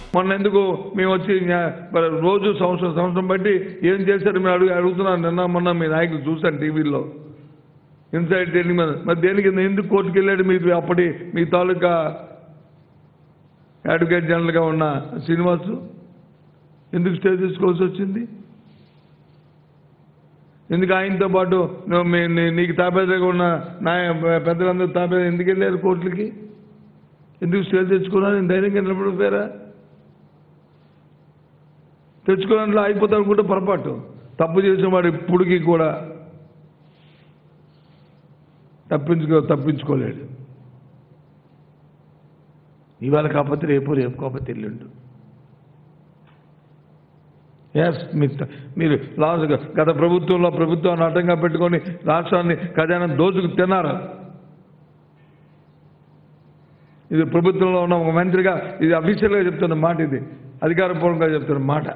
మొన్న ఎందుకు మేము వచ్చి న్యా- మరి రోజు సంవత్సరం సంవత్సరం బట్టి ఏం చేశారు మీరు అడుగు అడుగుతున్నాను నిన్న మొన్న మీ నాయకులు చూశాను టీవీలో ఇన్సైడ్ ట్రైనింగ్ మీద మరి దేనికి ఎందుకు కోర్టుకు వెళ్ళాడు మీరు అప్పటి మీ తాలూకా అడ్వకేట్ జనరల్గా ఉన్న శ్రీనివాసు ఎందుకు స్టే తీసుకోవాల్సి వచ్చింది ఎందుకు ఆయనతో పాటు నువ్వు మీ- నీ- నీకు తాపేదగా ఉన్న నాయ పెద్దలందరూ తాపేద ఎందుకు వెళ్ళారు కోర్టులకి ఎందుకు స్టే తెచ్చుకున్నారు నేను ధైర్యంగా నిలబడిపోయారా తెచ్చుకోవడంలో అయిపోతాం అనుకుంటే పొరపాటు తప్పు చేసిన వాడు ఇప్పటికీ కూడా తప్పించుకో తప్పించుకోలేడు ఇవాళ కాకపోతే రేపు రేపు కాకపోతే ఎల్లుండు ఎస్ మీరు లాస్ట్ గత ప్రభుత్వంలో ప్రభుత్వాన్ని అడ్డంగా పెట్టుకొని రాష్ట్రాన్ని ఖజానా దోచుకు తిన్నారు ఇది ప్రభుత్వంలో ఉన్న ఒక మంత్రిగా ఇది అఫీషియల్గా చెప్తున్న మాట ఇది అధికారపూర్వకంగా చెప్తున్న మాట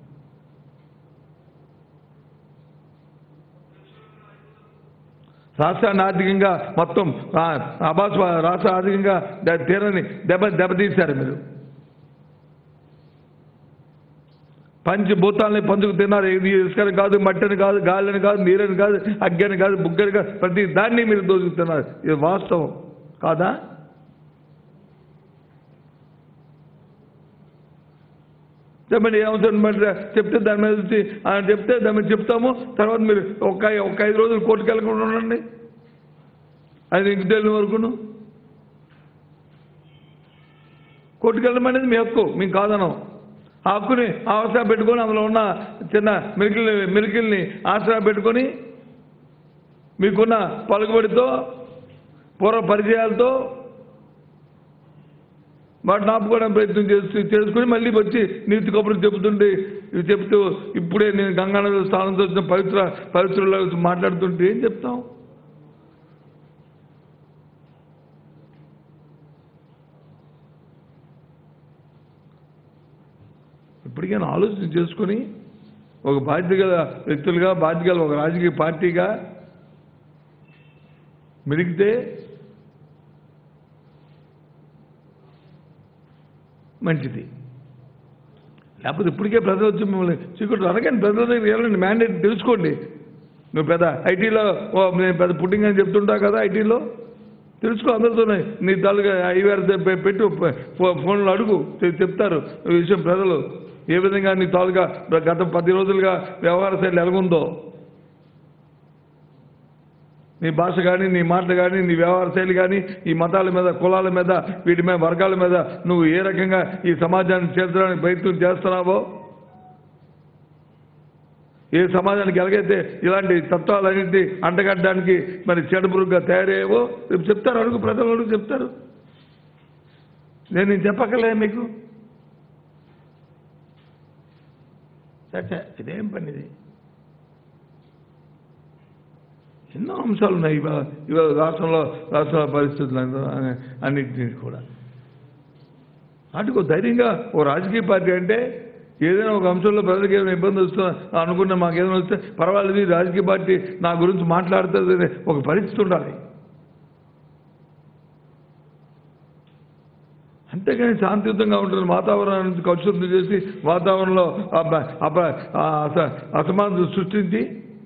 రాష్ట్రాన్ని ఆర్థికంగా మొత్తం ఆ, అబాస్ రాష్ట్ర ఆర్థికంగా ద- తీరని దెబ్బ దెబ్బతీశారు మీరు పంచి భూతాలని పంచుకు తిన్నారు ఇది ఇసుకని కాదు మట్టిని కాదు గాలిని కాదు నీరని కాదు అగ్గని కాదు బుగ్గని కాదు ప్రతి దాన్ని మీరు దోచుకుతున్నారు ఇది వాస్తవం కాదా చెప్పండి ఏమవుతుంది మరి చెప్తే దాని మీద వచ్చి ఆ, చెప్తే దాని మీద చెప్తాము తర్వాత మీరు ఒక ఒక ఐదు రోజులు కోర్టుకు వెళ్ళకుండా ఉండండి అది ఇంక తెలియని వరకును కోర్టుకు వెళ్ళమనేది మీ హక్కు మేము కాదనం ఆ హక్కుని ఆసరా పెట్టుకొని అందులో ఉన్న చిన్న మిరికిల్ని మిరికిల్ని ఆసరా పెట్టుకొని మీకున్న పలుకుబడితో పూర్వ పరిచయాలతో వాటిని ఆపుకోవడానికి ప్రయత్నం చేస్తూ చేసుకుని మళ్ళీ వచ్చి నీతి కబుర్లు చెబుతుంటే ఇవి చెప్తూ ఇప్పుడే నేను గంగానగర్ స్థానంతో వచ్చిన పవిత్ర పవిత్రుల మాట్లాడుతుంటే ఏం చెప్తాం ఇప్పటికైనా ఆలోచన చేసుకొని ఒక బాధ్యత గల వ్యక్తులుగా బాధ్యత గల ఒక రాజకీయ పార్టీగా మెరిగితే మంచిది లేకపోతే ఇప్పటికే ప్రజలు వచ్చి మిమ్మల్ని చీకటి అడగండి ప్రజల దగ్గర వెళ్ళండి మ్యాండేట్ తెలుసుకోండి నువ్వు పెద్ద ఐటీలో ఓ నేను పెద్ద పుట్టింగ్ అని చెప్తుంటావు కదా ఐటీలో తెలుసుకో అందరితోనే నీ తాలూకా ఐవేర్ పెట్టు ఫో- ఫోన్లో అడుగు చె- చెప్తారు ఈ విషయం ప్రజలు ఏ విధంగా నీ తాలూకా గత పది రోజులుగా వ్యవహార శైలి ఎలాగుందో నీ భాష కానీ నీ మాటలు కానీ నీ వ్యవహార శైలి కానీ ఈ మతాల మీద కులాల మీద వీటి మీద వర్గాల మీద నువ్వు ఏ రకంగా ఈ సమాజాన్ని చేర్చడానికి ప్రయత్నం చేస్తున్నావో ఏ సమాజానికి ఎలాగైతే ఇలాంటి తత్వాలన్నింటినీ అంటగట్టడానికి మరి చెడుపురుగ్గా తయారయ్యేవో రేపు చెప్తారు అడుగు ప్రజలు అడుగు చెప్తారు నేను నేను చెప్పక్కర్లే మీకు చచ్చా ఇదేం పని ఇది ఎన్నో అంశాలు ఉన్నాయి ఇవాళ ఇవాళ రాష్ట్రంలో రాష్ట్ర పరిస్థితులు అన్ని- అన్నింటినీ కూడా వాటికి ధైర్యంగా ఓ రాజకీయ పార్టీ అంటే ఏదైనా ఒక అంశంలో ప్రజలకు ఏమైనా ఇబ్బంది వస్తుందా అనుకున్నా మాకు ఏదైనా వస్తే పర్వాలేదు ఈ రాజకీయ పార్టీ నా గురించి మాట్లాడుతుంది అనే ఒక పరిస్థితి ఉండాలి అంతేగాని శాంతియుతంగా ఉంటుంది వాతావరణాన్ని కలుషితం చేసి వాతావరణంలో అబ్బ- అబ్బ- ఆ అస- అసమానత సృష్టించి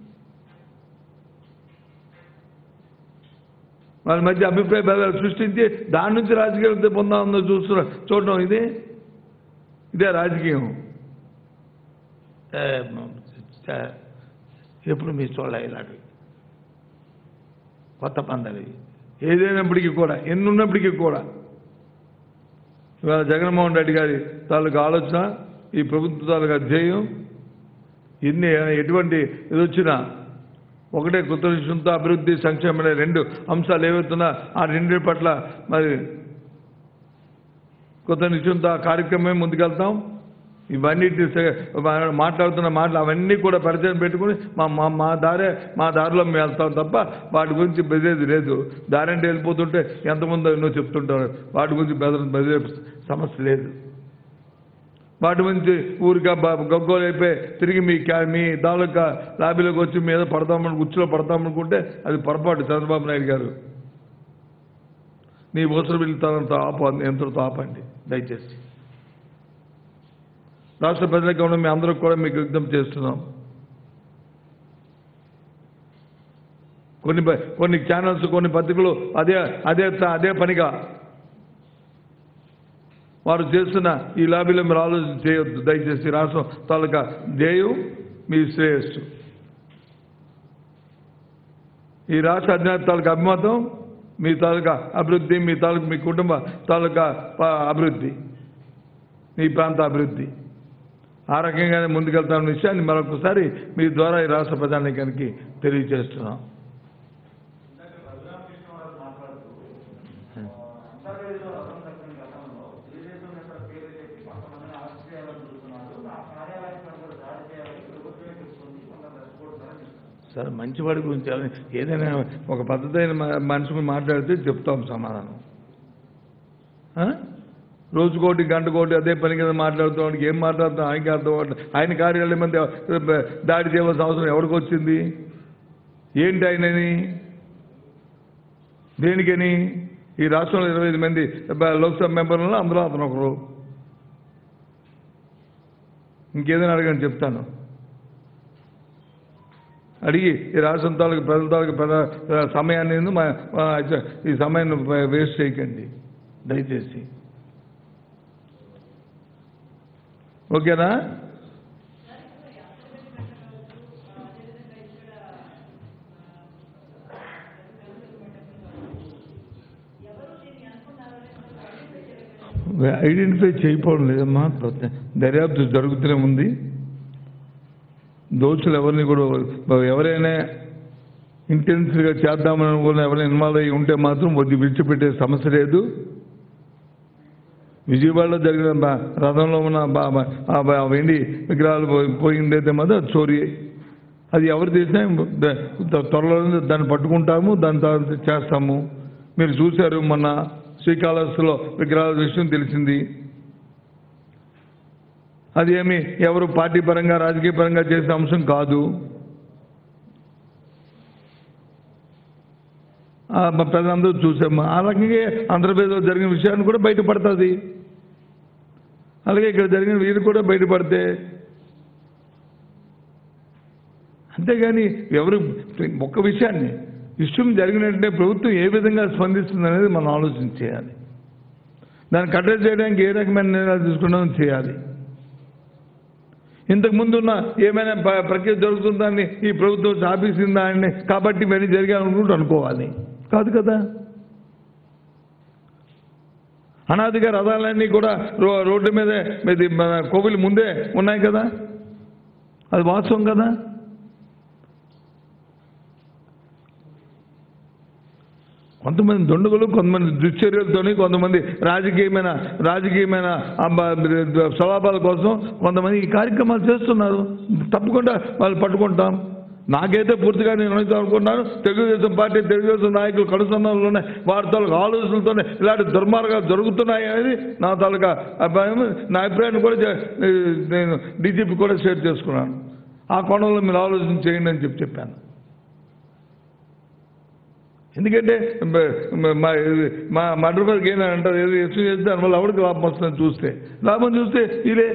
వాళ్ళ మధ్య అభిప్రాయ భేదాలు సృష్టించి దాని నుంచి రాజకీయాలు పొందామని చూస్తున్నా చూడడం ఇదే ఇదే రాజకీయం ఏ, ఏ, ఎప్పుడు మీ చూడాలి ఇలాంటివి కొత్త పందాలు ఇవి. ఏదైనప్పటికీ కూడా ఎన్ని ఉన్నప్పటికీ కూడా ఇవాళ జగన్మోహన్ రెడ్డి గారి తాలూకా ఆలోచన ఈ ప్రభుత్వ తాలూకా ధ్యేయం ఎన్ని ఎటువంటి ఇది వచ్చినా ఒకటే కొత్త విషయంతో అభివృద్ధి సంక్షేమం అనే రెండు అంశాలు ఏవైతున్నా ఆ రెండింటి పట్ల మరి కొత్త నిశ్చయంతో ఆ కార్యక్రమమే ముందుకెళ్తాం ఇవన్నీ మాట్లాడుతున్న మాటలు అవన్నీ కూడా పరిచయం పెట్టుకుని మా మా మా దారే మా దారిలో మేము వెళ్తాం తప్ప వాటి గురించి బెదిరేది లేదు దారి అంటే వెళ్ళిపోతుంటే ఎంతమంది ఎన్నో చెప్తుంటారు వాటి గురించి బెదర బెదిరే సమస్య లేదు వాటి గురించి ఊరిగా గగ్గోలైపోయి తిరిగి మీ క్యా మీ తాలూకా లాబీలోకి వచ్చి మీద పడతామని ఉచ్చులో పడతామనుకుంటే అది పొరపాటు చంద్రబాబు నాయుడు గారు నీ ఊసరు వెళ్తానంత ఆప ఎంతతో ఆపండి దయచేసి రాష్ట్ర ప్రజలకు ఉన్న మీ అందరికి కూడా మీకు విజ్ఞప్తి చేస్తున్నాం కొన్ని ప- కొన్ని ఛానల్స్ కొన్ని పత్రికలు అదే అదే అదే పనిగా వారు చేస్తున్న ఈ లాబీలో మీరు ఆలోచన చేయొద్దు దయచేసి రాష్ట్రం తాలూకా ధ్యేయం మీ శ్రేయస్సు ఈ రాష్ట్ర అధినేత తాలూకా అభిమతం మీ తాలూకా అభివృద్ధి మీ తాలూకా మీ కుటుంబ తాలూకా ప- అభివృద్ధి మీ ప్రాంత అభివృద్ధి ఆ రకంగానే ముందుకెళ్తామన్న విషయాన్ని మరొకసారి మీ ద్వారా ఈ రాష్ట్ర ప్రజానీకానికి తెలియజేస్తున్నాం ఇందాక రఘురామకృష్ణ గారు మాట్లాడుతూ అంతర్వేదిలో రథం కట్టిన గతంలో తెలుగుదేశం నేతల పేరు చెప్పి కొంతమందిని అరెస్ట్ చేయాలని చూస్తున్నారు ఆ కార్యాలయాన్ని కూడా దాడి చేయాలని ప్రభుత్వమే చెప్తుంది కొంత రెస్పోర్ట్ సరే మంచివాడి గురించి అని ఏదైనా ఒక పద్ధతి అయిన మ- మనిషి మాట్లాడితే చెప్తాం సమాధానం ఆ? రోజుకోటి గంటకోటి అదే పని కింద మాట్లాడుతూ వాడికి ఏం మాట్లాడుతాం ఆయనకి అర్థం అవ్వట్లేదు. ఆయన కార్యాలయం మీద దాడి చేయవలసిన అవసరం ఎవరికి వచ్చింది ఏంటి ఆయనని దేనికని ఈ రాష్ట్రంలో ఇరవై ఐదు మంది బ- లోక్సభ మెంబర్లలో అందులో అతను ఒకరు ఇంకేదైనా అడగని చెప్తాను అడిగి ఈ రాష్ట్రం తాలూకు ప్రజల తాలూకు ప్రజల సమయాన్ని మా మా ఈ సమయాన్ని వేస్ట్ చేయకండి దయచేసి ఓకేనా ఐడెంటిఫై చేయకపోవడం లేదమ్మా దర్యాప్తు జరుగుతూనే ఉంది దోషులు ఎవరిని కూడా ఎవరైనా ఇంటెన్స్గా చేద్దామని అనుకున్న ఎవరైనా ఇన్వాల్వ్ అయ్యి ఉంటే మాత్రం వద్దు విడిచిపెట్టే సమస్య లేదు విజయవాడలో జరిగిన బ- రథంలో ఉన్న బ- బ- ఆ బ- ఆ వెండి విగ్రహాలు పోయి- పోయిందైతే మాత్రం అది చోరీ అది ఎవరు చేసినా ద- ద- త్వరలో దాన్ని పట్టుకుంటాము దాని తర్వాత చేస్తాము మీరు చూశారు మొన్న శ్రీకాళహస్తిలో విగ్రహాల విషయం తెలిసింది అది ఏమి ఎవరు పార్టీ పరంగా రాజకీయ పరంగా చేసే అంశం కాదు ఆ, మా ప్రజలందరూ చూసాము ఆ రకంగా ఆంధ్రప్రదేశ్లో జరిగిన విషయాన్ని కూడా బయటపడుతుంది అలాగే ఇక్కడ జరిగిన వీరు కూడా బయటపడితే అంతేగాని ఎవరు ఒక్క విషయాన్ని విషయం జరిగిన వెంటనే ప్రభుత్వం ఏ విధంగా స్పందిస్తుంది అనేది మనం ఆలోచన చేయాలి దాన్ని కట్టడి చేయడానికి ఏ రకమైన నిర్ణయాలు తీసుకున్నామో చేయాలి ఇంతకు ముందున్న ఏమైనా ప్ర- ప్రక్రియ జరుగుతుందని ఈ ప్రభుత్వం ఆపేసిందా అని కాబట్టి ఇవన్నీ జరిగాయి అనుకుంటూ అనుకోవాలి కాదు కదా అనాదిగా రథాలన్నీ కూడా రో రోడ్డు మీదే ఇది మన కోవిల్ ముందే ఉన్నాయి కదా అది వాస్తవం కదా కొంతమంది దుండగులు కొంతమంది దుశ్చర్యలతోని కొంతమంది రాజకీయమైన రాజకీయమైన ఆ బ- స్వలాభాల కోసం కొంతమంది ఈ కార్యక్రమాలు చేస్తున్నారు తప్పకుండా వాళ్ళు పట్టుకుంటాం నాకైతే పూర్తిగా నేను అనుకుంటా అనుకున్నాను తెలుగుదేశం పార్టీ తెలుగుదేశం నాయకులు కడుసన్నాలోనే వారి తాలూకు ఆలోచనలతోనే ఇలాంటి దుర్మార్గాలు జరుగుతున్నాయి అనేది నా తాలూకా అభిప్రాయం నా అభిప్రాయాన్ని కూడా చే- నేను డీజీపీ కూడా షేర్ చేసుకున్నాను ఆ కోణంలో మీరు ఆలోచన చేయండి అని చెప్పి చెప్పాను ఎందుకంటే మ- మ- మా మా మర్డర్ వర్క్ ఏంటని అంటారు ఏదో ఎత్తు చేస్తే దానివల్ల ఎవరికి లాభం వస్తుందని చూస్తే లాభం చూస్తే ఇదే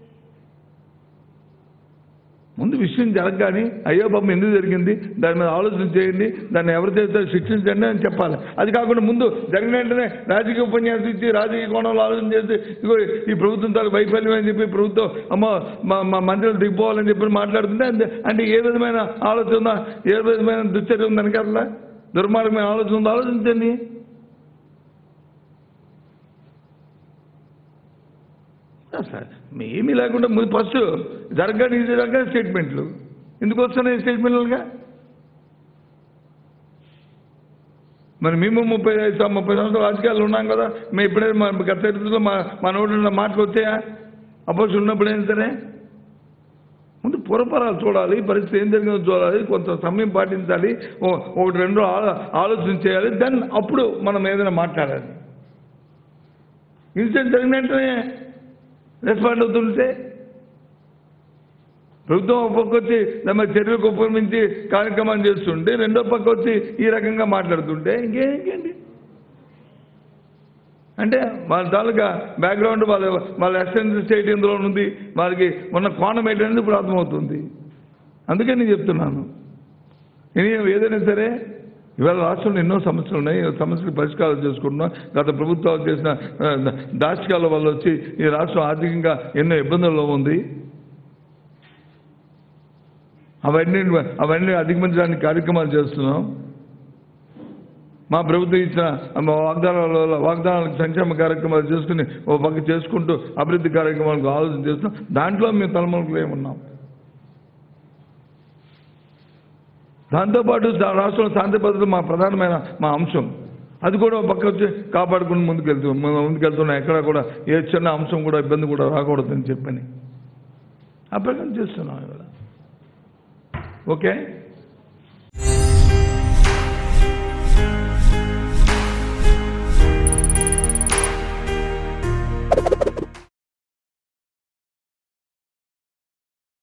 ముందు విషయం జరగగానే అయ్యో పాపం ఎందుకు జరిగింది దాని మీద ఆలోచన చేయండి దాన్ని ఎవరు చేస్తారు శిక్షించండి అని చెప్పాలి అది కాకుండా ముందు జరిగిన వెంటనే రాజకీయ ఉపన్యాసం ఇచ్చి రాజకీయ కోణంలో ఆలోచన చేసి ఇగో ఈ ప్రభుత్వం తాలూ వైఫల్యం అని చెప్పి ప్రభుత్వం అమ్మ మా మా మంత్రులు దిగిపోవాలని చెప్పి మాట్లాడుతుంటే అంతే అంటే ఏ విధమైన ఆలోచన ఉందా ఏ విధమైన దుశ్చర్య ఉందని కదా దుర్మార్గమైన ఆలోచన ఉందో ఆలోచించండి సార్ ఏమీ లేకుండా ముందు ఫస్ట్ జరగని ఇది జరగని స్టేట్మెంట్లు ఎందుకు వస్తున్నాయి స్టేట్మెంట్లుగా మరి మేము ముప్పై ఐదు సం- ముప్పై సంవత్సరాలు రాజకీయాలు ఉన్నాం కదా మేము ఇప్పుడే మా గత చరిత్రలో మా మా నోటి మాటలు వచ్చాయా అపోజిషన్ ఉన్నప్పుడు ఏం సరే ముందు పూర్వపరాలు చూడాలి పరిస్థితి ఏం జరిగిందో చూడాలి కొంత సమయం పాటించాలి ఓ- ఒకటి రెండు ఆలో- ఆలోచన చేయాలి దెన్ అప్పుడు మనం ఏదైనా మాట్లాడాలి ఇన్సిడెంట్ జరిగిన వెంటనే రెస్పాండ్ అవుతుంటే ప్రభుత్వం ఒక పక్క వచ్చి తమ చర్యలకు ఉపక్రమించి కార్యక్రమాలు చేస్తుంటే రెండో పక్క వచ్చి ఈ రకంగా మాట్లాడుతుంటే ఇంకే ఇంకేంటి అంటే వాళ్ళ తాలూకా బ్యాక్గ్రౌండ్ వాళ్ళ వాళ్ళ ఎస్ఎన్స్ స్టేట్ ఇందులో ఉంది వాళ్ళకి ఉన్న కోణం ఏంటనేది ఇప్పుడు అర్థమవుతుంది అందుకే నేను చెప్తున్నాను ఇది ఏదైనా సరే ఇవాళ రాష్ట్రంలో ఎన్నో సమస్యలు ఉన్నాయి ఈ సమస్యలు పరిష్కారం చేసుకుంటున్నాం గత ప్రభుత్వాలు చేసిన ఆ, దాష్టికాల వల్ల వచ్చి ఈ రాష్ట్రం ఆర్థికంగా ఎన్నో ఇబ్బందుల్లో ఉంది అవన్నీ అవన్నీ అధిగమించడానికి కార్యక్రమాలు చేస్తున్నాం మా ప్రభుత్వం ఇచ్చిన మా వాగ్దానాల వాగ్దానాలకు సంక్షేమ కార్యక్రమాలు చేసుకుని ఓ పక్క చేసుకుంటూ అభివృద్ధి కార్యక్రమాలకు ఆలోచన చేస్తున్నాం దాంట్లో మేము తలమలుకులు ఏమున్నాం దాంతోపాటు దా- రాష్ట్రంలో శాంతి భద్రత మా ప్రధానమైన మా అంశం అది కూడా ఒక పక్క వచ్చి కాపాడుకుని ముందుకెళ్తూ ము- ముందుకెళ్తున్నాం ఎక్కడ కూడా ఏ చిన్న అంశం కూడా ఇబ్బంది కూడా రాకూడదని చెప్పని ఆ ప్రకారం చేస్తున్నాం ఇవాళ ఓకే